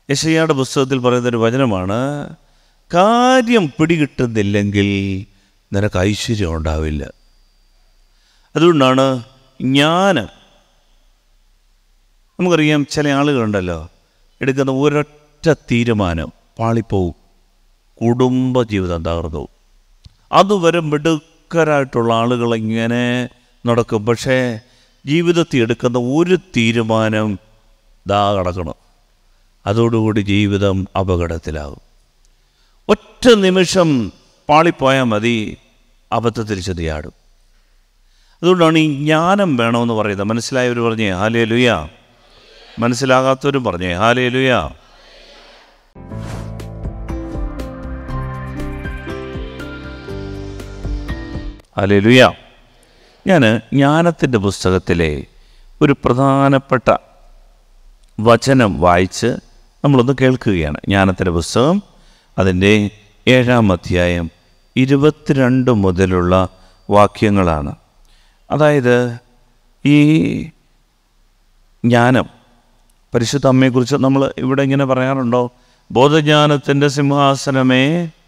യശയ്യാടെ പുസ്തകത്തിൽ പറയുന്നൊരു വചനമാണ് കാര്യം പിടികിട്ടുന്നില്ലെങ്കിൽ നിനക്ക് ഐശ്വര്യം ഉണ്ടാവില്ല അതുകൊണ്ടാണ് ജ്ഞാനം നമുക്കറിയാം ചില ആളുകളുണ്ടല്ലോ എടുക്കുന്ന ഒരൊറ്റ തീരുമാനം പാളിപ്പോവും കുടുംബജീവിതം തകർന്നു അതുവരെ മിടുക്കരായിട്ടുള്ള ആളുകൾ ഇങ്ങനെ നടക്കും പക്ഷേ ജീവിതത്തിൽ എടുക്കുന്ന ഒരു തീരുമാനം ദാ കിടക്കണം അതോടുകൂടി ജീവിതം അപകടത്തിലാകും ഒറ്റ നിമിഷം പാളിപ്പോയാൽ മതി അബദ്ധത്തിൽ ചെതിയാടും അതുകൊണ്ടാണ് ഈ ജ്ഞാനം വേണമെന്ന് പറയുന്നത് മനസ്സിലായവർ പറഞ്ഞേ ഹാലേ ലുയ മനസ്സിലാകാത്തവരും പറഞ്ഞേ ഹാലേ ലുയ ഹാലേ ലുയ ഞാൻ ജ്ഞാനത്തിൻ്റെ പുസ്തകത്തിലെ ഒരു പ്രധാനപ്പെട്ട വചനം വായിച്ച് നമ്മളൊന്ന് കേൾക്കുകയാണ് ജ്ഞാനത്തിൻ്റെ പുസ്തകം അതിൻ്റെ ഏഴാം അധ്യായം ഇരുപത്തിരണ്ട് മുതലുള്ള വാക്യങ്ങളാണ് അതായത് ഈ ജ്ഞാനം പരിശുദ്ധ അമ്മയെക്കുറിച്ച് നമ്മൾ ഇവിടെ ഇങ്ങനെ പറയാറുണ്ടോ ബോധജ്ഞാനത്തിൻ്റെ സിംഹാസനമേ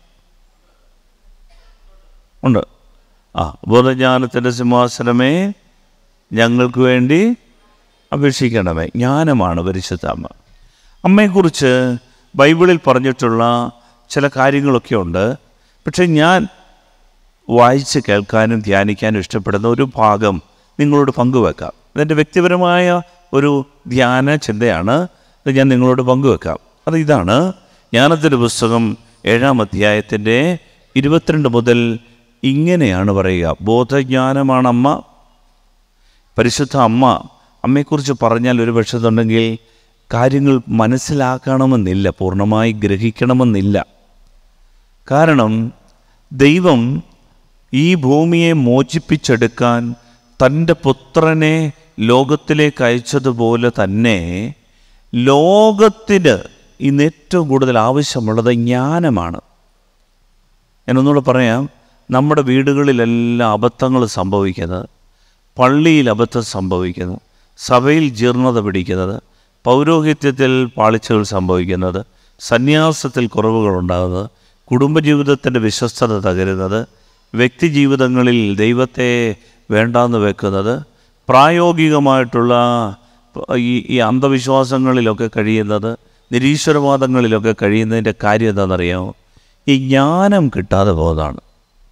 ഉണ്ട് ആ ബോധജ്ഞാനത്തിൻ്റെ സിംഹാസനമേ ഞങ്ങൾക്ക് വേണ്ടി അപേക്ഷിക്കണമേ ജ്ഞാനമാണ് പരിശുദ്ധ അമ്മ അമ്മയെക്കുറിച്ച് ബൈബിളിൽ പറഞ്ഞിട്ടുള്ള ചില കാര്യങ്ങളൊക്കെ ഉണ്ട് പക്ഷേ ഞാൻ വായിച്ച് കേൾക്കാനും ധ്യാനിക്കാനും ഇഷ്ടപ്പെടുന്ന ഒരു ഭാഗം നിങ്ങളോട് പങ്കുവെക്കാം ഇതെൻ്റെ വ്യക്തിപരമായ ഒരു ധ്യാന ചിന്തയാണ് അത് ഞാൻ നിങ്ങളോട് പങ്കുവെക്കാം അത് ഇതാണ് ജ്ഞാനത്തിൻ്റെ പുസ്തകം ഏഴാം അധ്യായത്തിൻ്റെ ഇരുപത്തിരണ്ട് മുതൽ ഇങ്ങനെയാണ് പറയുക ബോധജ്ഞാനമാണ് അമ്മ പരിശുദ്ധ അമ്മ അമ്മയെക്കുറിച്ച് പറഞ്ഞാൽ ഒരു പക്ഷത്തുണ്ടെങ്കിൽ കാര്യങ്ങൾ മനസ്സിലാക്കണമെന്നില്ല പൂർണ്ണമായി ഗ്രഹിക്കണമെന്നില്ല കാരണം ദൈവം ഈ ഭൂമിയെ മോചിപ്പിച്ചെടുക്കാൻ തൻ്റെ പുത്രനെ ലോകത്തിലേക്ക് അയച്ചതുപോലെ തന്നെ ലോകത്തിന് ഇന്ന് ഏറ്റവും കൂടുതൽ ആവശ്യമുള്ളത് ജ്ഞാനമാണ് ഞാനൊന്നുകൂടെ പറയാം നമ്മുടെ വീടുകളിലെല്ലാം അബദ്ധങ്ങൾ സംഭവിക്കുന്നത് പള്ളിയിൽ അബദ്ധം സംഭവിക്കുന്നു സഭയിൽ ജീർണത പിടിക്കുന്നത് പൗരോഹിത്യത്തിൽ പാളിച്ചകൾ സംഭവിക്കുന്നത് സന്യാസത്തിൽ കുറവുകൾ ഉണ്ടാകുന്നത് കുടുംബജീവിതത്തിൻ്റെ വിശ്വസ്തത തകരുന്നത് വ്യക്തി ജീവിതങ്ങളിൽ ദൈവത്തെ വേണ്ടാന്ന് വെക്കുന്നത് പ്രായോഗികമായിട്ടുള്ള ഈ ഈ അന്ധവിശ്വാസങ്ങളിലൊക്കെ കഴിയുന്നത് നിരീശ്വരവാദങ്ങളിലൊക്കെ കഴിയുന്നതിൻ്റെ കാര്യം എന്താണെന്നറിയാമോ ഈ ജ്ഞാനം കിട്ടാതെ പോകുന്നതാണ്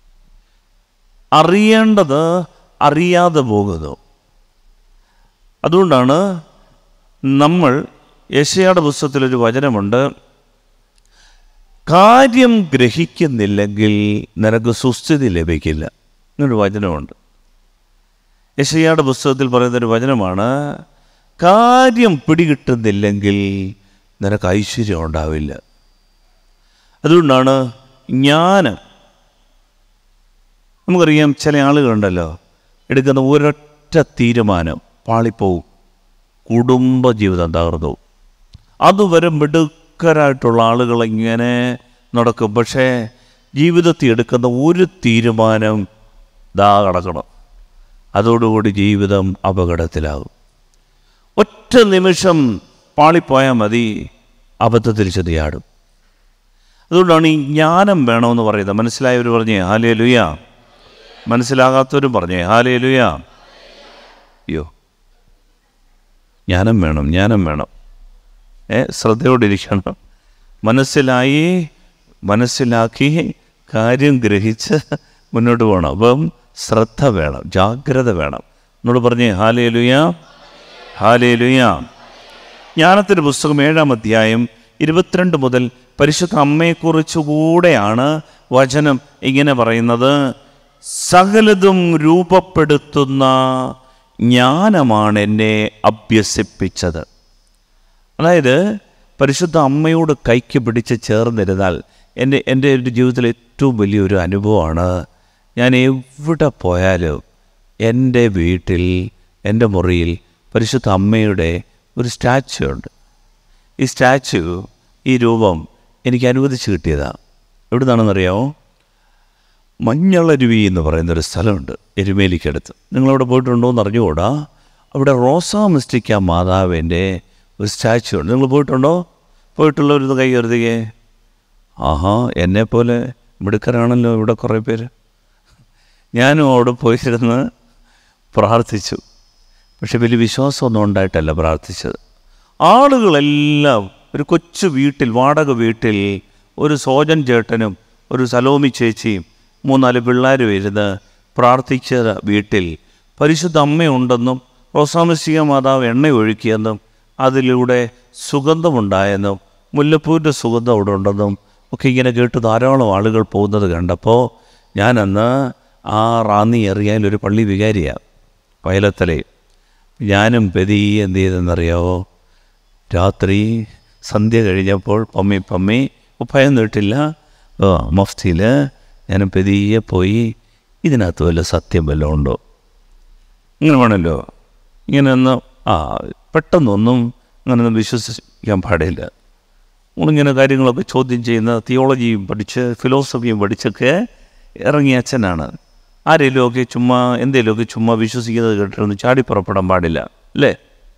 അറിയേണ്ടത് അറിയാതെ പോകുന്നു അതുകൊണ്ടാണ് നമ്മൾ യശയുടെ പുസ്തകത്തിലൊരു വചനമുണ്ട് കാര്യം ഗ്രഹിക്കുന്നില്ലെങ്കിൽ നിനക്ക് സുസ്ഥിതി ലഭിക്കില്ല എന്നൊരു വചനമുണ്ട് യശയുടെ പുസ്തകത്തിൽ പറയുന്നൊരു വചനമാണ് കാര്യം പിടികിട്ടുന്നില്ലെങ്കിൽ നിനക്ക് ഐശ്വര്യം ഉണ്ടാവില്ല അതുകൊണ്ടാണ് ജ്ഞാനം നമുക്കറിയാം ചില ആളുകളുണ്ടല്ലോ എടുക്കുന്ന ഒരൊറ്റ തീരുമാനം പാളിപ്പോവും കുടുംബജീവിതം തകർന്നു അതുവരെ മിടുക്കരായിട്ടുള്ള ആളുകൾ ഇങ്ങനെ നടക്കും പക്ഷേ ജീവിതത്തിൽ എടുക്കുന്ന ഒരു തീരുമാനം ദാ കിടക്കണം അതോടുകൂടി ജീവിതം അപകടത്തിലാകും ഒറ്റ നിമിഷം പാളിപ്പോയാൽ മതി അബദ്ധത്തിൽ ചെതിയാടും അതുകൊണ്ടാണ് ഈ ജ്ഞാനം വേണമെന്ന് പറയുന്നത് മനസ്സിലായവർ പറഞ്ഞേ ഹാലേ ലുയ മനസ്സിലാകാത്തവരും പറഞ്ഞേ ഹാലേ ലുയ അയ്യോ ജ്ഞാനം വേണം ജ്ഞാനം വേണം ഏ ശ്രദ്ധയോടിരിക്കണം മനസ്സിലായി മനസ്സിലാക്കി കാര്യം ഗ്രഹിച്ച് മുന്നോട്ട് പോകണം അപ്പം ശ്രദ്ധ വേണം ജാഗ്രത വേണം എന്നോട് പറഞ്ഞേ ഹാലേ ലുയ ഹാലേ ലുയ ജ്ഞാനത്തിൻ്റെ പുസ്തകം ഏഴാം അധ്യായം ഇരുപത്തിരണ്ട് മുതൽ പരിശുദ്ധ അമ്മയെക്കുറിച്ചുകൂടെയാണ് വചനം ഇങ്ങനെ പറയുന്നത് സകലതും രൂപപ്പെടുത്തുന്ന ജ്ഞാനമാണ് എന്നെ അഭ്യസിപ്പിച്ചത് അതായത് പരിശുദ്ധ അമ്മയോട് കൈക്ക് പിടിച്ച് ചേർന്നിരുന്നാൽ എൻ്റെ എൻ്റെ ഒരു ജീവിതത്തിലെ ഏറ്റവും വലിയൊരു അനുഭവമാണ് ഞാൻ എവിടെ പോയാലും എൻ്റെ വീട്ടിൽ എൻ്റെ മുറിയിൽ പരിശുദ്ധ അമ്മയുടെ ഒരു സ്റ്റാച്ചു ഉണ്ട് ഈ സ്റ്റാച്ചു ഈ രൂപം എനിക്ക് അനുവദിച്ച് കിട്ടിയതാണ് എവിടുന്നാണെന്നറിയാമോ മഞ്ഞളരുവി എന്ന് പറയുന്നൊരു സ്ഥലമുണ്ട് എരുമേലിക്കടുത്ത് നിങ്ങളവിടെ പോയിട്ടുണ്ടോ എന്ന് അറിഞ്ഞുകൂടാ അവിടെ റോസാ മിസ്റ്റിക്ക മാതാവിൻ്റെ ഒരു സ്റ്റാച്ചു ഉണ്ട് നിങ്ങൾ പോയിട്ടുണ്ടോ പോയിട്ടുള്ളവരത് കൈ ഉയർത്തുകയെ ആഹാ എന്നെപ്പോലെ മിടുക്കരാണല്ലോ ഇവിടെ കുറേ പേര് ഞാനും അവിടെ പോയിരുന്ന് പ്രാർത്ഥിച്ചു പക്ഷെ വലിയ വിശ്വാസമൊന്നും ഉണ്ടായിട്ടല്ല പ്രാർത്ഥിച്ചത് ആളുകളെല്ലാം ഒരു കൊച്ചു വീട്ടിൽ വാടക വീട്ടിൽ ഒരു സോജൻ ചേട്ടനും ഒരു സലോമി ചേച്ചിയും മൂന്നാല് പിള്ളേരും ഇരുന്ന് പ്രാർത്ഥിച്ച വീട്ടിൽ പരിശുദ്ധ അമ്മയുണ്ടെന്നും റോസാമസിക മാതാവ് എണ്ണ ഒഴുക്കിയെന്നും അതിലൂടെ സുഗന്ധമുണ്ടായെന്നും മുല്ലപ്പൂവിൻ്റെ സുഗന്ധം അവിടെ ഉണ്ടെന്നും ഒക്കെ ഇങ്ങനെ കേട്ട് ധാരാളം ആളുകൾ പോകുന്നത് കണ്ടപ്പോൾ ഞാനന്ന് ആ റാന്നി എറിയാൻ ഒരു പള്ളി വികാരിയാണ് വയലത്തലയിൽ ഞാനും പെതി എന്ത് ചെയ്തെന്നറിയാവോ രാത്രി സന്ധ്യ കഴിഞ്ഞപ്പോൾ പമ്മി പമ്മി ഭയം നീട്ടില്ല മഫ്തിയിൽ ഞാനും പെതിയെ പോയി ഇതിനകത്ത് വല്ല സത്യം വല്ലതും ഉണ്ടോ ഇങ്ങനെ വേണമല്ലോ ഇങ്ങനെ ഒന്ന് ആ പെട്ടെന്നൊന്നും അങ്ങനെയൊന്നും വിശ്വസിക്കാൻ പാടില്ല നമ്മളിങ്ങനെ കാര്യങ്ങളൊക്കെ ചോദ്യം ചെയ്യുന്ന തിയോളജിയും പഠിച്ച് ഫിലോസഫിയും പഠിച്ചൊക്കെ ഇറങ്ങിയ അച്ഛനാണ് ആരെങ്കിലുമൊക്കെ ചുമ്മാ എന്തെങ്കിലുമൊക്കെ ചുമ്മാ വിശ്വസിക്കുന്നത് കേട്ടിട്ടൊന്നും ചാടി പുറപ്പെടാൻ പാടില്ല അല്ലേ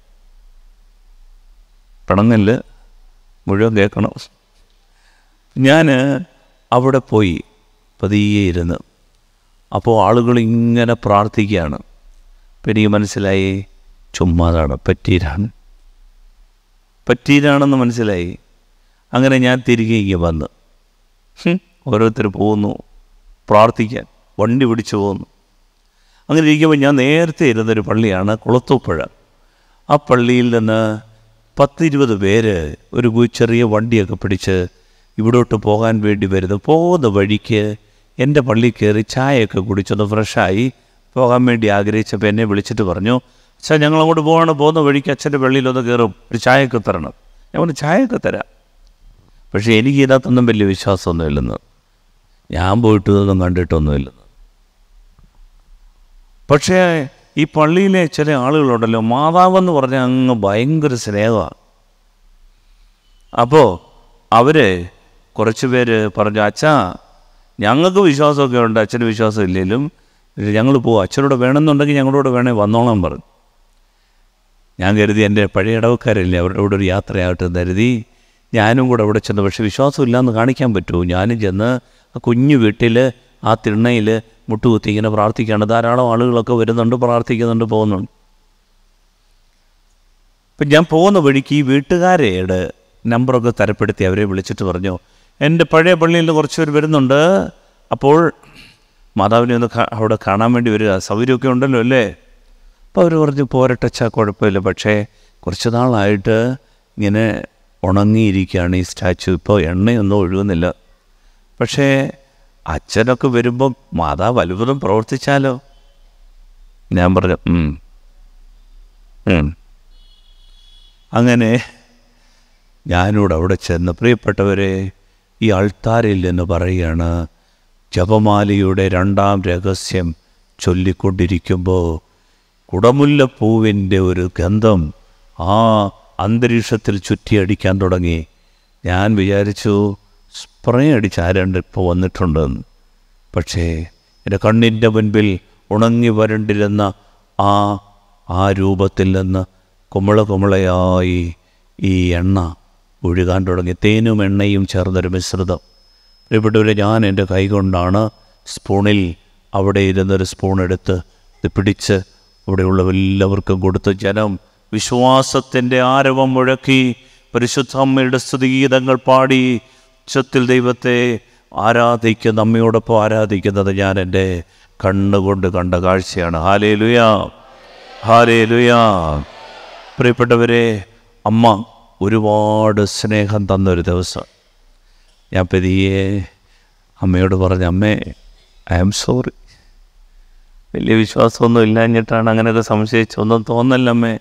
പിണങ്ങല് മുഴുവൻ കേൾക്കണം ഞാൻ അവിടെ പോയി പതിയെ ഇരുന്ന് അപ്പോൾ ആളുകൾ ഇങ്ങനെ പ്രാർത്ഥിക്കുകയാണ് അപ്പം എനിക്ക് മനസ്സിലായി ചുമ്മാതാണ് പറ്റീരാണ് പറ്റീരാണെന്ന് മനസ്സിലായി അങ്ങനെ ഞാൻ തിരികെ ഇങ്ങനെ വന്ന് ഹും, ഓരോരുത്തർ പോകുന്നു പ്രാർത്ഥിക്കാൻ വണ്ടി പിടിച്ചു പോകുന്നു അങ്ങനെ ഇരിക്കുമ്പോൾ ഞാൻ നേരത്തെ ഇരുന്നൊരു പള്ളിയാണ് കുളത്തൂപ്പുഴ ആ പള്ളിയിൽ നിന്ന് പത്തിരുപത് പേര് ഒരു ഗു- ചെറിയ വണ്ടിയൊക്കെ പിടിച്ച് ഇവിടോട്ട് പോകാൻ വേണ്ടി വരുന്നു പോകുന്ന വഴിക്ക് എൻ്റെ പള്ളി കയറി ചായയൊക്കെ കുടിച്ചൊന്ന് ഫ്രഷായി പോകാൻ വേണ്ടി ആഗ്രഹിച്ചപ്പോൾ എന്നെ വിളിച്ചിട്ട് പറഞ്ഞു അച്ഛാ ഞങ്ങൾ അങ്ങോട്ട് പോവാണ് പോകുന്ന വഴിക്ക് അച്ഛൻ്റെ പള്ളിയിലൊന്ന് കയറും ഒരു ചായയൊക്കെ തരണം ഞാൻ പറഞ്ഞു ചായയൊക്കെ തരാം പക്ഷേ എനിക്ക് ഇതിനകത്തൊന്നും വലിയ വിശ്വാസമൊന്നുമില്ലെന്ന് ഞാൻ പോയിട്ട് ഇതൊന്നും കണ്ടിട്ടൊന്നുമില്ലെന്ന് പക്ഷേ ഈ പള്ളിയിലെ ചില ആളുകളുണ്ടല്ലോ മാതാവെന്ന് പറഞ്ഞാൽ അങ്ങ് ഭയങ്കര സ്നേഹമാണ് അപ്പോൾ അവർ കുറച്ച് പേര് പറഞ്ഞു അച്ഛാ ഞങ്ങൾക്ക് വിശ്വാസമൊക്കെ ഉണ്ട് അച്ഛന് വിശ്വാസം ഇല്ലെങ്കിലും ഞങ്ങൾ പോകും അച്ഛനോട് വേണമെന്നുണ്ടെങ്കിൽ ഞങ്ങളോട് വേണേൽ വന്നോളാൻ പറഞ്ഞു ഞാൻ കരുതി എൻ്റെ പഴയ ഇടവക്കാരല്ലേ അവരുടെ കൂടെ ഒരു യാത്രയാകട്ടെ എന്ന് കരുതി ഞാനും കൂടെ അവിടെ ചെന്ന് പക്ഷേ വിശ്വാസമില്ലാന്ന് കാണിക്കാൻ പറ്റുമോ ഞാനും ചെന്ന് ആ കുഞ്ഞു വീട്ടിൽ ആ തിണ്ണയിൽ മുട്ടുകുത്തി ഇങ്ങനെ പ്രാർത്ഥിക്കുകയാണ് ധാരാളം ആളുകളൊക്കെ വരുന്നുണ്ട് പ്രാർത്ഥിക്കുന്നുണ്ട് പോകുന്നുണ്ട് ഇപ്പം ഞാൻ പോകുന്ന വഴിക്ക് ഈ വീട്ടുകാരുടെ നമ്പറൊക്കെ തരപ്പെടുത്തി അവരെ വിളിച്ചിട്ട് പറഞ്ഞു എൻ്റെ പഴയ പള്ളിയിൽ നിന്ന് കുറച്ച് പേര് വരുന്നുണ്ട് അപ്പോൾ മാതാവിനെ ഒന്ന് കാ- അവിടെ കാണാൻ വേണ്ടി വരിക സൗകര്യമൊക്കെ ഉണ്ടല്ലോ അല്ലേ അപ്പോൾ അവർ പറഞ്ഞു പോരട്ടച്ചാ കുഴപ്പമില്ല പക്ഷേ കുറച്ച് നാളായിട്ട് ഇങ്ങനെ ഉണങ്ങിയിരിക്കുകയാണ് ഈ സ്റ്റാച്ചു ഇപ്പോൾ എണ്ണയൊന്നും ഒഴുകുന്നില്ല പക്ഷേ അച്ഛനൊക്കെ വരുമ്പം മാതാവ് അത്ഭുതം പ്രവർത്തിച്ചാലോ ഞാൻ പറഞ്ഞു "ഉം. ഉം." അങ്ങനെ ഞാനിവിടെ അവിടെ ചെന്ന് പ്രിയപ്പെട്ടവരെ ഈ അൾത്താരിൽ നിന്ന് പറയുകയാണ് ജപമാലയുടെ രണ്ടാം രഹസ്യം ചൊല്ലിക്കൊണ്ടിരിക്കുമ്പോൾ കുടമുല്ലപ്പൂവിൻ്റെ ഒരു ഗന്ധം ആ അന്തരീക്ഷത്തിൽ ചുറ്റിയടിക്കാൻ തുടങ്ങി ഞാൻ വിചാരിച്ചു സ്പ്രേ അടിച്ച് ആരാണ്ട് ഇപ്പോൾ വന്നിട്ടുണ്ടെന്ന് പക്ഷേ എൻ്റെ കണ്ണിൻ്റെ മുൻപിൽ ഉണങ്ങി വരണ്ടിരുന്ന ആ ആ രൂപത്തിൽ നിന്ന് കുമിള കുമിളയായി ഈ എണ്ണ ഒഴുകാൻ തുടങ്ങി തേനും എണ്ണയും ചേർന്നൊരു മിശ്രിതം പ്രിയപ്പെട്ടവരെ ഞാൻ എൻ്റെ കൈകൊണ്ടാണ് സ്പൂണിൽ അവിടെ ഇരുന്നൊരു സ്പൂൺ എടുത്ത് ഇത് പിടിച്ച് അവിടെയുള്ള എല്ലാവർക്കും കൊടുത്ത് ജനം വിശ്വാസത്തിൻ്റെ ആരവം മുഴക്കി പരിശുദ്ധ അമ്മയുടെ സ്തുതിഗീതങ്ങൾ പാടി ഉച്ചത്തിൽ ദൈവത്തെ ആരാധിക്കുന്ന അമ്മയോടൊപ്പം ആരാധിക്കുന്നത് ഞാൻ എൻ്റെ കണ്ണുകൊണ്ട് കണ്ട കാഴ്ചയാണ് ഹാലേ ലുയാ ഹാലേ ലുയാ പ്രിയപ്പെട്ടവരെ അമ്മ ഒരുപാട് സ്നേഹം തന്നൊരു ദിവസം ഞാൻ പതിയെ അമ്മയോട് പറഞ്ഞ അമ്മേ ഐ ആം സോറി വലിയ വിശ്വാസമൊന്നും ഇല്ലാഞ്ഞിട്ടാണ് അങ്ങനെയൊക്കെ സംശയിച്ചൊന്നും തോന്നല്ല അമ്മേ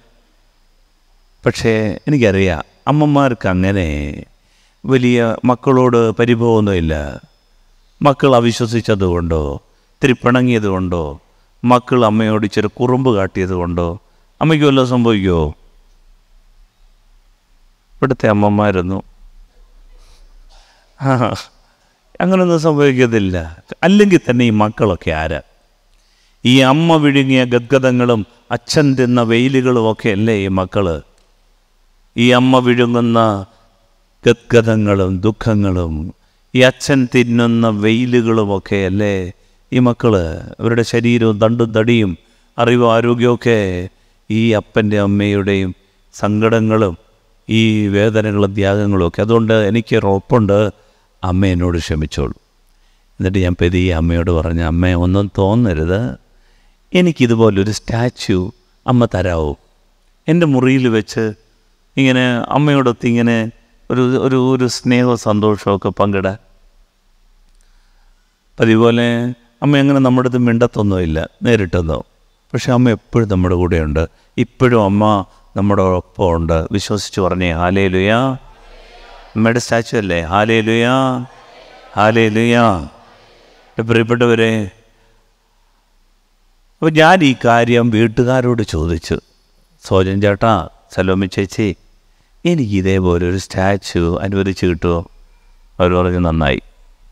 പക്ഷേ എനിക്കറിയാം അമ്മമാർക്ക് അങ്ങനെ വലിയ മക്കളോട് പരിഭവമൊന്നുമില്ല മക്കൾ അവിശ്വസിച്ചത് കൊണ്ടോ ഇത്തിരി പിണങ്ങിയത് കൊണ്ടോ മക്കൾ അമ്മയോട് ഇച്ചിരി കുറുമ്പ് കാട്ടിയത് കൊണ്ടോ അമ്മയ്ക്ക് വല്ലതും സംഭവിക്കുമോ ഇവിടുത്തെ അമ്മമാരൊന്നും ആ അങ്ങനൊന്നും സംഭവിക്കത്തില്ല അല്ലെങ്കിൽ തന്നെ ഈ മക്കളൊക്കെ ആരാ ഈ അമ്മ വിഴുങ്ങിയ ഗദ്ഗതങ്ങളും അച്ഛൻ തിന്ന വെയിലുകളും ഒക്കെ അല്ലേ ഈ മക്കള് ഈ അമ്മ വിഴുങ്ങുന്ന ഗദ്ഗതങ്ങളും ദുഃഖങ്ങളും ഈ അച്ഛൻ തിന്നുന്ന വെയിലുകളുമൊക്കെ അല്ലേ ഈ മക്കള് അവരുടെ ശരീരവും തണ്ടും തടിയും അറിവും ആരോഗ്യമൊക്കെ ഈ അപ്പൻ്റെ അമ്മയുടെയും സങ്കടങ്ങളും ഈ വേദനകളും ത്യാഗങ്ങളും ഒക്കെ അതുകൊണ്ട് എനിക്ക് ഉറപ്പുണ്ട് അമ്മ എന്നോട് ക്ഷമിച്ചോളൂ എന്നിട്ട് ഞാൻ പെതി അമ്മയോട് പറഞ്ഞ അമ്മ ഒന്നും തോന്നരുത് എനിക്കിതുപോലൊരു സ്റ്റാച്യു അമ്മ തരാവോ എൻ്റെ മുറിയിൽ വെച്ച് ഇങ്ങനെ അമ്മയോടൊത്ത് ഇങ്ങനെ ഒരു ഒരു ഒരു സ്നേഹവും സന്തോഷമൊക്കെ പങ്കിടാൻ പതിപോലെ അമ്മ അങ്ങനെ നമ്മുടെ അടുത്ത് മിണ്ടത്തൊന്നുമില്ല നേരിട്ടൊന്നോ പക്ഷെ അമ്മ എപ്പോഴും നമ്മുടെ കൂടെയുണ്ട് ഇപ്പോഴും അമ്മ നമ്മുടെ ഒപ്പം ഉണ്ട് വിശ്വസിച്ച് പറഞ്ഞേ ഹാലേ ലുയാ അമ്മയുടെ സ്റ്റാച്ചു അല്ലേ ഹാലേ ലുയാ ഹാലേ ലുയാ പ്രിയപ്പെട്ടവരെ അപ്പോൾ ഞാൻ ഈ കാര്യം വീട്ടുകാരോട് ചോദിച്ചു സോജൻ ചേട്ടാ സലോമി ചേച്ചി എനിക്ക് ഇതേപോലെ ഒരു സ്റ്റാച്ചു അനുവദിച്ച് കിട്ടുമോ അവർ പറഞ്ഞു നന്നായി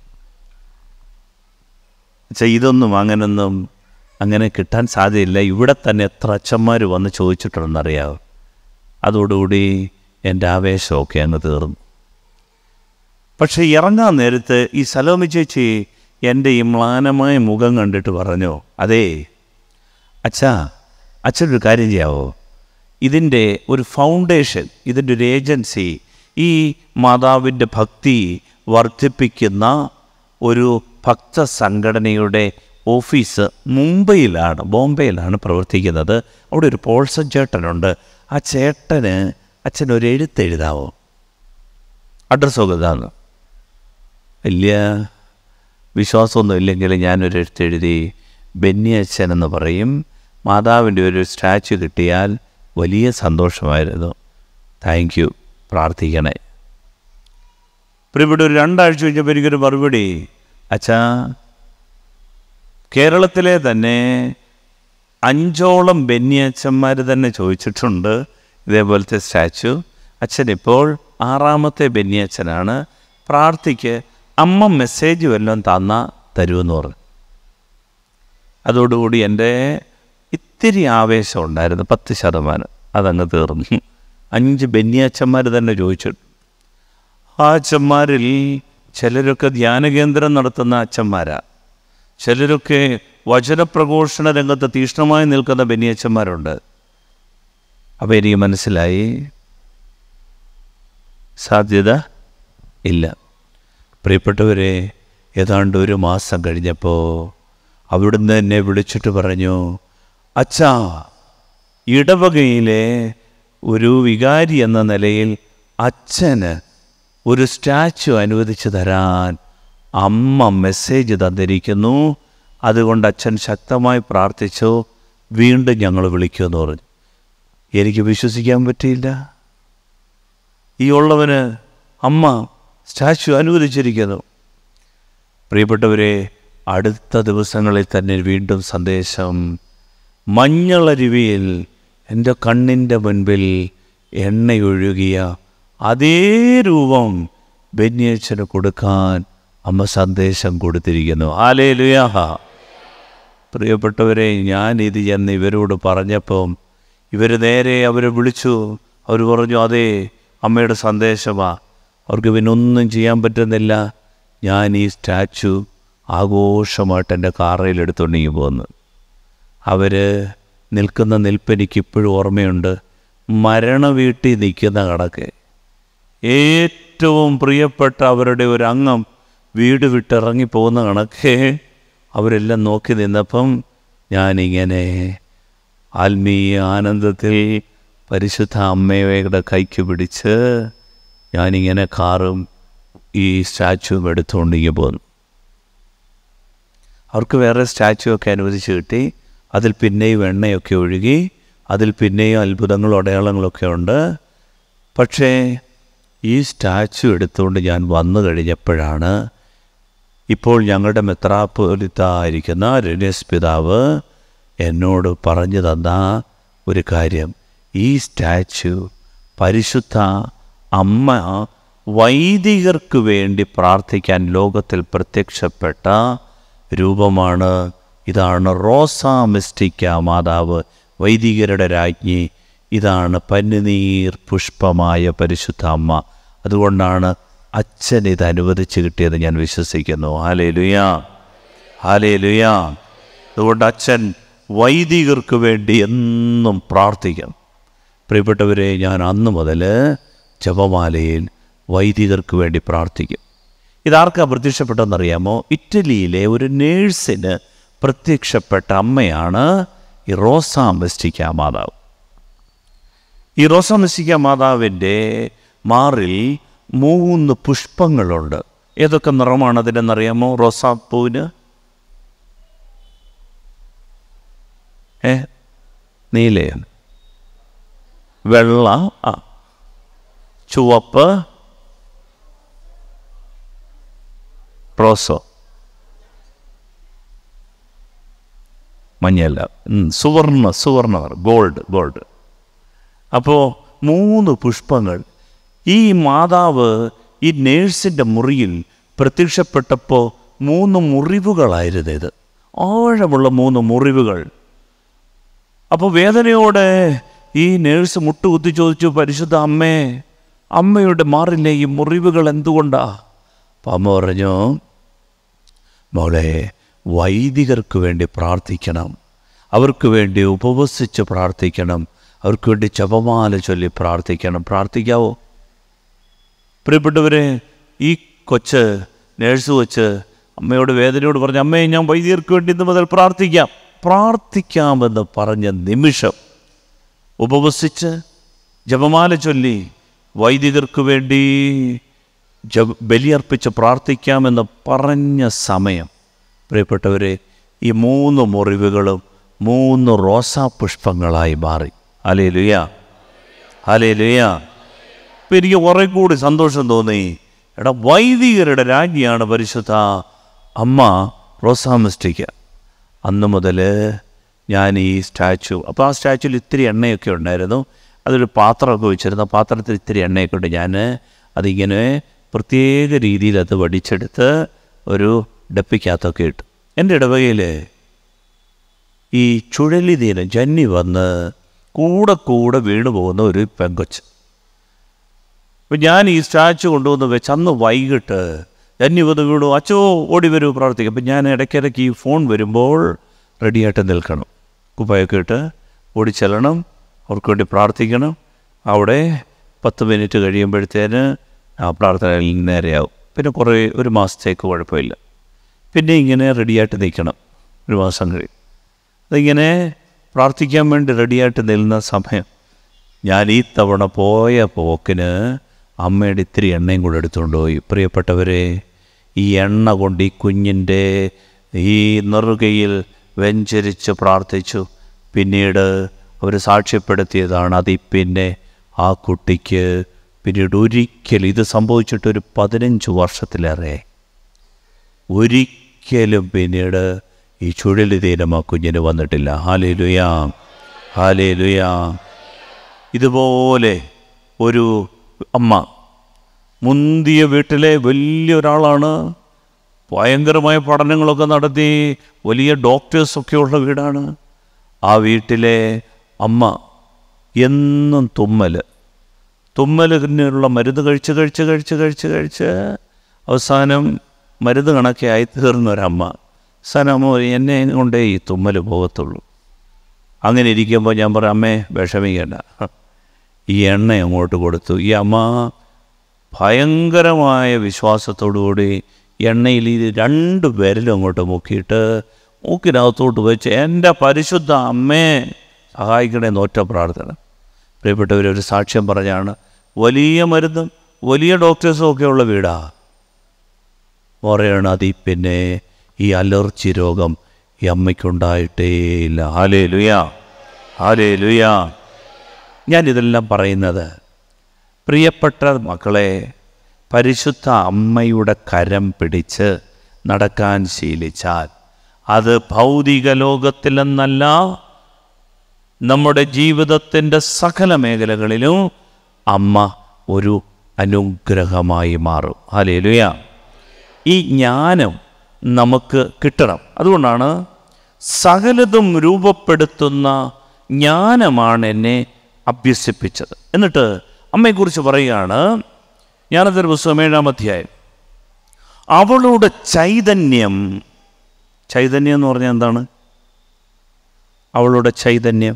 വെച്ചാൽ ഇതൊന്നും അങ്ങനൊന്നും അങ്ങനെ കിട്ടാൻ സാധ്യതയില്ല ഇവിടെ തന്നെ എത്ര അച്ഛന്മാർ വന്ന് ചോദിച്ചിട്ടുണ്ടെന്നറിയാമോ അതോടുകൂടി എൻ്റെ ആവേശമൊക്കെ അങ്ങ് തീർന്നു പക്ഷേ ഇറങ്ങാൻ നേരത്ത് ഈ സലോമി ചേച്ചി എൻ്റെ ഈ മ്ലാനമായ മുഖം കണ്ടിട്ട് പറഞ്ഞു അതേ അച്ഛാ അച്ഛനൊരു കാര്യം ചെയ്യാവോ ഇതിൻ്റെ ഒരു ഫൗണ്ടേഷൻ ഇതിൻ്റെ ഒരു ഏജൻസി ഈ മാതാവിൻ്റെ ഭക്തി വർദ്ധിപ്പിക്കുന്ന ഒരു ഭക്ത സംഘടനയുടെ ഓഫീസ് മുംബൈയിലാണ് ബോംബെയിലാണ് പ്രവർത്തിക്കുന്നത് അവിടെ ഒരു പോൾസൺ ചേട്ടനുണ്ട് ആ ചേട്ടന് അച്ഛൻ ഒരു എഴുത്തെഴുതാവോ അഡ്രസ്സൊക്കെ ഇതാണ് വലിയ വിശ്വാസമൊന്നും ഇല്ലെങ്കിൽ ഞാനൊരു എഴുത്തെഴുതി ബെന്നി അച്ഛൻ എന്ന് പറയും മാതാവിൻ്റെ ഒരു സ്റ്റാച്ചു കിട്ടിയാൽ വലിയ സന്തോഷമായിരുന്നു താങ്ക് യു പ്രാർത്ഥിക്കണേ പ്രിയപ്പെട്ട ഒരു രണ്ടാഴ്ച കഴിഞ്ഞപ്പോൾ എനിക്കൊരു മറുപടി അച്ഛാ കേരളത്തിലെ തന്നെ അഞ്ചോളം ബെന്നിയച്ഛന്മാർ തന്നെ ചോദിച്ചിട്ടുണ്ട് ഇതേപോലത്തെ സ്റ്റാച്ചു അച്ഛൻ ഇപ്പോൾ ആറാമത്തെ ബെന്നിയച്ഛനാണ് പ്രാർത്ഥിക്ക് അമ്മ മെസ്സേജ് വല്ലതും തന്ന തരുമെന്ന് പറഞ്ഞു അതോടുകൂടി എൻ്റെ ഇത്തിരി ആവേശം ഉണ്ടായിരുന്നു പത്ത് ശതമാനം അതങ്ങ് തീർന്നു അഞ്ച് ബെന്നിയച്ഛന്മാർ തന്നെ ചോദിച്ചു ആ അച്ഛന്മാരിൽ ചിലരൊക്കെ ധ്യാനകേന്ദ്രം നടത്തുന്ന അച്ഛന്മാരാ ചിലരൊക്കെ വചനപ്രഘോഷണ രംഗത്ത് തീക്ഷ്ണമായി നിൽക്കുന്ന ബെന്നിയച്ഛന്മാരുണ്ട് അപ്പോൾ എനിക്ക് മനസ്സിലായി സാധ്യത ഇല്ല പ്രിയപ്പെട്ടവരെ ഏതാണ്ട് ഒരു മാസം കഴിഞ്ഞപ്പോൾ അവിടുന്ന് എന്നെ വിളിച്ചിട്ട് പറഞ്ഞു അച്ഛാ ഇടവകയിലെ ഒരു വികാരി എന്ന നിലയിൽ അച്ഛന് ഒരു സ്റ്റാച്ചു അനുവദിച്ചു തരാൻ അമ്മ മെസ്സേജ് തന്നിരിക്കുന്നു അതുകൊണ്ട് അച്ഛൻ ശക്തമായി പ്രാർത്ഥിച്ചു വീണ്ടും ഞങ്ങൾ വിളിക്കുമെന്ന് പറഞ്ഞു എനിക്ക് വിശ്വസിക്കാൻ പറ്റിയില്ല ഈ ഉള്ളവന് അമ്മ സ്റ്റാച്ചു അനുവദിച്ചിരിക്കുന്നു പ്രിയപ്പെട്ടവരെ അടുത്ത ദിവസങ്ങളിൽ തന്നെ വീണ്ടും സന്ദേശം മഞ്ഞളരുവിയിൽ എൻ്റെ കണ്ണിൻ്റെ മുൻപിൽ എണ്ണയൊഴുകിയ അതേ രൂപം ബെന്യച്ചന് കൊടുക്കാൻ അമ്മ സന്ദേശം കൊടുത്തിരിക്കുന്നു ആലേ ലുയാഹ പ്രിയപ്പെട്ടവരെ ഞാൻ ഇത് ചെന്ന് ഇവരോട് പറഞ്ഞപ്പം ഇവർ നേരെ അവരെ വിളിച്ചു അവർ പറഞ്ഞു അതെ അമ്മയുടെ സന്ദേശമാ അവർക്ക് പിന്നെ ഒന്നും ചെയ്യാൻ പറ്റുന്നില്ല ഞാൻ ഈ സ്റ്റാച്ചു ആഘോഷമായിട്ട് എൻ്റെ കാറയിൽ എടുത്തുണ്ടെങ്കിൽ പോകുന്നു അവർ നിൽക്കുന്ന നിൽപ്പെനിക്ക് ഇപ്പോഴും ഓർമ്മയുണ്ട് മരണ വീട്ടിൽ നിൽക്കുന്ന കണക്ക് ഏറ്റവും പ്രിയപ്പെട്ട അവരുടെ ഒരു അംഗം വീട് വിട്ടിറങ്ങി പോകുന്ന കണക്ക് അവരെല്ലാം നോക്കി നിന്നപ്പം ഞാനിങ്ങനെ ആത്മീയ ആനന്ദത്തിൽ പരിശുദ്ധ അമ്മയുടെ കൈക്ക് പിടിച്ച് ഞാനിങ്ങനെ കാറും ഈ സ്റ്റാച്ചുവും എടുത്തുകൊണ്ട് ഇങ്ങനെ പോന്നു അവർക്ക് വേറെ സ്റ്റാച്ചു ഒക്കെ അനുവദിച്ച് കിട്ടി അതിൽ പിന്നെയും എണ്ണയൊക്കെ ഒഴുകി അതിൽ പിന്നെയും അത്ഭുതങ്ങളും അടയാളങ്ങളൊക്കെ ഉണ്ട് പക്ഷേ ഈ സ്റ്റാച്ചു എടുത്തുകൊണ്ട് ഞാൻ വന്നു കഴിഞ്ഞപ്പോഴാണ് ഇപ്പോൾ ഞങ്ങളുടെ മെത്രാപ്പൊലിത്തായിരിക്കുന്ന രനേസ് പിതാവ് എന്നോട് പറഞ്ഞു തന്ന ഒരു കാര്യം ഈ സ്റ്റാച്ചു പരിശുദ്ധ അമ്മ വൈദികർക്ക് വേണ്ടി പ്രാർത്ഥിക്കാൻ ലോകത്തിൽ പ്രത്യക്ഷപ്പെട്ട രൂപമാണ് ഇതാണ് റോസ മിസ്റ്റിക്ക മാതാവ് വൈദികരുടെ രാജ്ഞി ഇതാണ് പന്നിനീർ പുഷ്പമായ പരിശുദ്ധ അമ്മ അതുകൊണ്ടാണ് അച്ഛൻ ഇത് അനുവദിച്ച് കിട്ടിയത് ഞാൻ വിശ്വസിക്കുന്നു ഹാലേ ലുയാ ഹാലേ ലുയാ അതുകൊണ്ട് അച്ഛൻ വൈദികർക്ക് വേണ്ടി എന്നും പ്രാർത്ഥിക്കണം പ്രിയപ്പെട്ടവരെ ഞാൻ അന്ന് മുതൽ ജപമാലയിൽ വൈദികർക്ക് വേണ്ടി പ്രാർത്ഥിക്കും ഇതാർക്കാ പ്രത്യക്ഷപ്പെട്ടതെന്നറിയാമോ ഇറ്റലിയിലെ ഒരു നേഴ്സിന് പ്രത്യക്ഷപ്പെട്ട അമ്മയാണ് ഈ റോസാ മെസ്റ്റിക്ക മാതാവ് ഈ റോസാ മെസ്റ്റിക്ക മാതാവിൻ്റെ മാറിൽ മൂന്ന് പുഷ്പങ്ങളുണ്ട് ഏതൊക്കെ നിറമാണ് അതിനെന്നറിയാമോ റോസാപ്പൂവിന് ഏ നീലയാണ് വെള്ള ആ ചുവപ്പ് റോസോ മഞ്ഞല്ല ഉം, സുവർണ സുവർണ ഗോൾഡ് ഗോൾഡ് അപ്പോൾ മൂന്ന് പുഷ്പങ്ങൾ ഈ മാതാവ് ഈ നേഴ്സിൻ്റെ മുറിയിൽ പ്രത്യക്ഷപ്പെട്ടപ്പോൾ മൂന്ന് മുറിവുകളായിരുന്നു ഇത് ആഴമുള്ള മൂന്ന് മുറിവുകൾ അപ്പോൾ വേദനയോടെ ഈ നേഴ്സ് മുട്ടുകുത്തി ചോദിച്ചു പരിശുദ്ധ അമ്മേ അമ്മയുടെ മാറില്ലേ ഈ മുറിവുകൾ എന്തുകൊണ്ടാ അപ്പം അമ്മ പറഞ്ഞു മോളെ വൈദികർക്ക് വേണ്ടി പ്രാർത്ഥിക്കണം അവർക്ക് വേണ്ടി ഉപവസിച്ച് പ്രാർത്ഥിക്കണം അവർക്ക് വേണ്ടി ജപമാല ചൊല്ലി പ്രാർത്ഥിക്കണം പ്രാർത്ഥിക്കാവോ പ്രിയപ്പെട്ടവരെ ഈ കൊച്ച് നേഴ്സ് കൊച്ച് അമ്മയോട് വേദനയോട് പറഞ്ഞു അമ്മയെ ഞാൻ വൈദികർക്ക് വേണ്ടി ഇന്ന് മുതൽ പ്രാർത്ഥിക്കാം പ്രാർത്ഥിക്കാമെന്ന് പറഞ്ഞ നിമിഷം ഉപവസിച്ച് ജപമാല ചൊല്ലി വൈദികർക്ക് വേണ്ടി ജപ ബലിയർപ്പിച്ച് പ്രാർത്ഥിക്കാമെന്ന് പറഞ്ഞ സമയം പ്രിയപ്പെട്ടവരെ ഈ മൂന്ന് മുറിവുകളും മൂന്ന് റോസാപുഷ്പങ്ങളായി മാറി അലേ ലുയ അലേ ലുയ അപ്പം എനിക്ക് കുറെ കൂടി സന്തോഷം തോന്നി എടാ വൈദികരുടെ രാജ്ഞിയാണ് പരിശുദ്ധ അമ്മ റോസാമിസ്റ്റിക്ക അന്ന് മുതൽ ഞാൻ ഈ സ്റ്റാച്ചു അപ്പോൾ ആ സ്റ്റാച്ചുവിൽ ഇത്തിരി എണ്ണയൊക്കെ ഉണ്ടായിരുന്നു അതൊരു പാത്രമൊക്കെ വെച്ചിരുന്നു ആ പാത്രത്തിൽ ഇത്തിരി എണ്ണയൊക്കെ ഉണ്ട് ഞാൻ അതിങ്ങനെ പ്രത്യേക രീതിയിൽ അത് വടിച്ചെടുത്ത് ഒരു ഡപ്പിക്കകത്തൊക്കെ ഇട്ടു എൻ്റെ ഇടവകയിൽ ഈ ചുഴലിതീനം ജന്നി വന്ന് കൂടെ കൂടെ വീണു പോകുന്ന ഒരു പെങ്കൊച്ച് അപ്പം ഞാൻ ഈ സ്റ്റാച്ചു കൊണ്ടുവന്ന് വെച്ച് അന്ന് വൈകിട്ട് ജന്നി വന്ന് വീണു അച്ചോ ഓടി വരൂ പ്രാർത്ഥിക്കും അപ്പം ഞാൻ ഇടയ്ക്കിടയ്ക്ക് ഈ ഫോൺ വരുമ്പോൾ റെഡിയായിട്ട് നിൽക്കണം കുപ്പായൊക്കെ ഇട്ട് ഓടി ചെല്ലണം അവർക്ക് വേണ്ടി പ്രാർത്ഥിക്കണം അവിടെ പത്ത് മിനിറ്റ് കഴിയുമ്പോഴത്തേന് ആ പ്രാർത്ഥന നേരെയാവും പിന്നെ കുറേ ഒരു മാസത്തേക്ക് കുഴപ്പമില്ല പിന്നെ ഇങ്ങനെ റെഡിയായിട്ട് നിൽക്കണം ഒരു മാസം കഴിയും അതിങ്ങനെ പ്രാർത്ഥിക്കാൻ വേണ്ടി റെഡിയായിട്ട് നിൽക്കുന്ന സമയം ഞാൻ ഈ തവണ പോയ പോക്കിന് അമ്മയുടെ ഇത്തിരി എണ്ണയും കൂടെ എടുത്തുകൊണ്ട് പോയി പ്രിയപ്പെട്ടവരെ ഈ എണ്ണ കൊണ്ട് ഈ കുഞ്ഞിൻ്റെ ഈ നെറുകയിൽ വെഞ്ചരിച്ച് പ്രാർത്ഥിച്ചു പിന്നീട് അവർ സാക്ഷ്യപ്പെടുത്തിയതാണ് അതിൽ പിന്നെ ആ കുട്ടിക്ക് പിന്നീട് ഒരിക്കലും ഇത് സംഭവിച്ചിട്ട് ഒരു പതിനഞ്ച് വർഷത്തിലേറെ ഒരിക്കലും പിന്നീട് ഈ ചുഴലിതീരം ആ കുഞ്ഞിന് വന്നിട്ടില്ല ഹാലേ ലുയാ ഹാലേ ലുയാ ഇതുപോലെ ഒരു അമ്മ മുന്തിയ വീട്ടിലെ വലിയൊരാളാണ് ഭയങ്കരമായ പഠനങ്ങളൊക്കെ നടത്തി വലിയ ഡോക്ടേഴ്സൊക്കെ ഉള്ള വീടാണ് ആ വീട്ടിലെ അമ്മ എന്നും തുമ്മൽ തുമ്മലിനുള്ള മരുന്ന് കഴിച്ച് കഴിച്ച് കഴിച്ച് കഴിച്ച് കഴിച്ച് അവസാനം മരുന്ന് കണക്കെ ആയി തീർന്ന ഒരമ്മ അവസാനം അമ്മ പറയും, എന്നെ കൊണ്ടേ ഈ തുമ്മൽ പോകത്തുള്ളൂ അങ്ങനെ ഇരിക്കുമ്പോൾ ഞാൻ പറയും അമ്മേ വിഷമിക്കേണ്ട ഈ എണ്ണ അങ്ങോട്ട് കൊടുത്തു ഈ അമ്മ ഭയങ്കരമായ വിശ്വാസത്തോടുകൂടി എണ്ണയിൽ ഈ രണ്ട് വിരലും അങ്ങോട്ട് മുക്കിയിട്ട് മൂക്കിനകത്തോട്ട് വെച്ച് എൻ്റെ പരിശുദ്ധ അമ്മേ സഹായിക്കണേ നോറ്റ പ്രാർത്ഥന പ്രിയപ്പെട്ടവരൊരു സാക്ഷ്യം പറഞ്ഞാണ് വലിയ മരുന്നും വലിയ ഡോക്ടേഴ്സും ഒക്കെ ഉള്ള വീടാ പറയണം അതിൽ പിന്നെ ഈ അലർജി രോഗം ഈ അമ്മയ്ക്കുണ്ടായിട്ടേ ഇല്ല ഹാലേ ലുയാ ഹാലേ ലുയാ ഞാനിതെല്ലാം പറയുന്നത് പ്രിയപ്പെട്ട മക്കളെ പരിശുദ്ധ അമ്മയുടെ കരം പിടിച്ച് നടക്കാൻ ശീലിച്ചാൽ അത് ഭൗതിക ലോകത്തിലെന്നല്ല നമ്മുടെ ജീവിതത്തിൻ്റെ സകല മേഖലകളിലും അമ്മ ഒരു അനുഗ്രഹമായി മാറും ഹലേലുയ ഈ ജ്ഞാനം നമുക്ക് കിട്ടണം അതുകൊണ്ടാണ് സകലതും രൂപപ്പെടുത്തുന്ന ജ്ഞാനമാണ് എന്നെ അഭ്യസിപ്പിച്ചത് എന്നിട്ട് അമ്മയെക്കുറിച്ച് പറയുകയാണ് ജ്ഞാനത്തിൻ്റെ പുസ്തകം ഏഴാം അധ്യായം അവളുടെ ചൈതന്യം ചൈതന്യം എന്ന് പറഞ്ഞാൽ എന്താണ് അവളുടെ ചൈതന്യം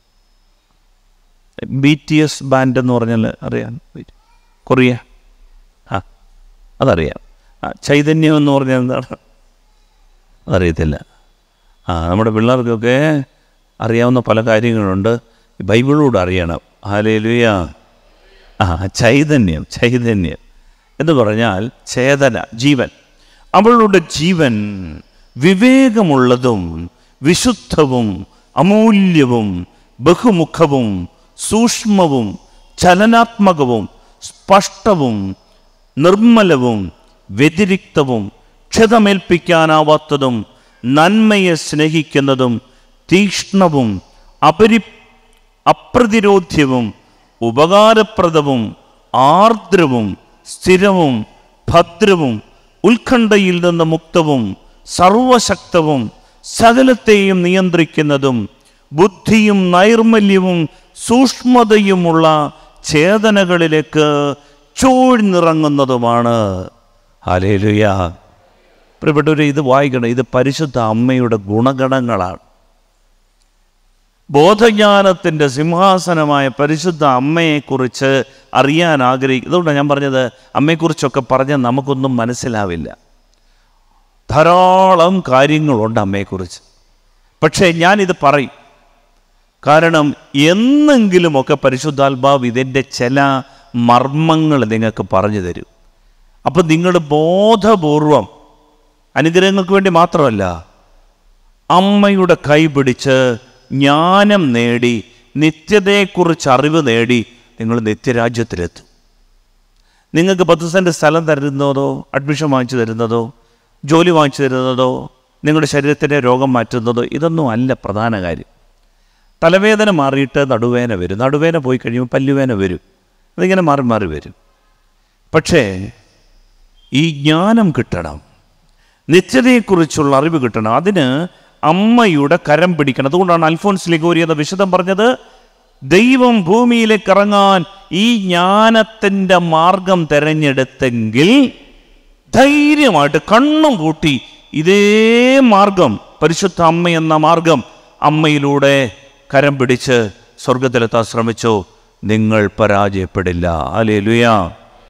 ബി ടി എസ് ബാൻഡ് എന്ന് പറഞ്ഞാൽ അറിയാം കൊറിയ ആ അതറിയാം ആ ചൈതന്യം എന്ന് പറഞ്ഞാൽ എന്താണ് അതറിയത്തില്ല ആ നമ്മുടെ പിള്ളേർക്കൊക്കെ അറിയാവുന്ന പല കാര്യങ്ങളുണ്ട് ബൈബിളോട് അറിയണം ഹാലേലുയ ആ ചൈതന്യം ചൈതന്യം എന്ന് പറഞ്ഞാൽ ചേതന ജീവൻ അവളുടെ ജീവൻ വിവേകമുള്ളതും വിശുദ്ധവും അമൂല്യവും ബഹുമുഖവും സൂക്ഷ്മവും ചലനാത്മകവും സ്പഷ്ടവും നിർമ്മലവും വ്യതിരിക്തവും ക്ഷതമേൽപ്പിക്കാനാവാത്തതും നന്മയെ സ്നേഹിക്കുന്നതും തീക്ഷ്ണവും അപരി അപ്രതിരോധ്യവും ഉപകാരപ്രദവും ആർദ്രവും സ്ഥിരവും ഭദ്രവും ഉത്കണ്ഠയിൽ നിന്ന് മുക്തവും സർവശക്തവും സകലത്തെയും നിയന്ത്രിക്കുന്നതും ബുദ്ധിയും നൈർമല്യവും സൂക്ഷ്മതയുമുള്ള ചേതനകളിലേക്ക് ചൂഴ്ന്നിറങ്ങുന്നതുമാണ് ഹലേലുയ പ്രിയപ്പെട്ടവരെ ഇത് വായിക്കണം ഇത് പരിശുദ്ധ അമ്മയുടെ ഗുണഗണങ്ങളാണ് ബോധജ്ഞാനത്തിൻ്റെ സിംഹാസനമായ പരിശുദ്ധ അമ്മയെക്കുറിച്ച് അറിയാൻ ആഗ്രഹിക്കും അതുകൊണ്ടാണ് ഞാൻ പറഞ്ഞത് അമ്മയെക്കുറിച്ചൊക്കെ പറഞ്ഞാൽ നമുക്കൊന്നും മനസ്സിലാവില്ല ധാരാളം കാര്യങ്ങളുണ്ട് അമ്മയെക്കുറിച്ച് പക്ഷേ ഞാനിത് പറയും കാരണം എന്നെങ്കിലുമൊക്കെ പരിശുദ്ധാത്മാവ് ഇതിൻ്റെ ചില മർമ്മങ്ങൾ നിങ്ങൾക്ക് പറഞ്ഞു തരും അപ്പം നിങ്ങൾ ബോധപൂർവം അനുഗ്രഹങ്ങൾക്ക് വേണ്ടി മാത്രമല്ല അമ്മയുടെ കൈ പിടിച്ച് ജ്ഞാനം നേടി നിത്യതയെക്കുറിച്ച് അറിവ് നേടി നിങ്ങൾ നിത്യരാജ്യത്തിലെത്തും നിങ്ങൾക്ക് പത്ത് സെൻറ്റ് സ്ഥലം തരുന്നതോ അഡ്മിഷൻ വാങ്ങിച്ചു തരുന്നതോ ജോലി വാങ്ങിച്ചു തരുന്നതോ നിങ്ങളുടെ ശരീരത്തിൻ്റെ രോഗം മാറ്റുന്നതോ ഇതൊന്നും അല്ല പ്രധാന കാര്യം തലവേദന മാറിയിട്ട് നടുവേന വരും നടുവേന പോയി കഴിയുമ്പോൾ പല്ലുവേന വരും അതിങ്ങനെ മാറി മാറി വരും പക്ഷേ ഈ ജ്ഞാനം കിട്ടണം നിത്യതയെക്കുറിച്ചുള്ള അറിവ് കിട്ടണം അതിന് അമ്മയുടെ കരം പിടിക്കണം അതുകൊണ്ടാണ് അൽഫോൻസ് ലിഗോരി എന്ന വിശദം പറഞ്ഞത് ദൈവം ഭൂമിയിലേക്ക് ഇറങ്ങാൻ ഈ ജ്ഞാനത്തിൻ്റെ മാർഗം തിരഞ്ഞെടുത്തെങ്കിൽ ധൈര്യമായിട്ട് കണ്ണും പൂട്ടി ഇതേ മാർഗം പരിശുദ്ധ അമ്മ എന്ന മാർഗം അമ്മയിലൂടെ കരം പിടിച്ച് സ്വർഗത്തിലെത്താൻ ശ്രമിച്ചോ നിങ്ങൾ പരാജയപ്പെടില്ല അലേ ലുയാ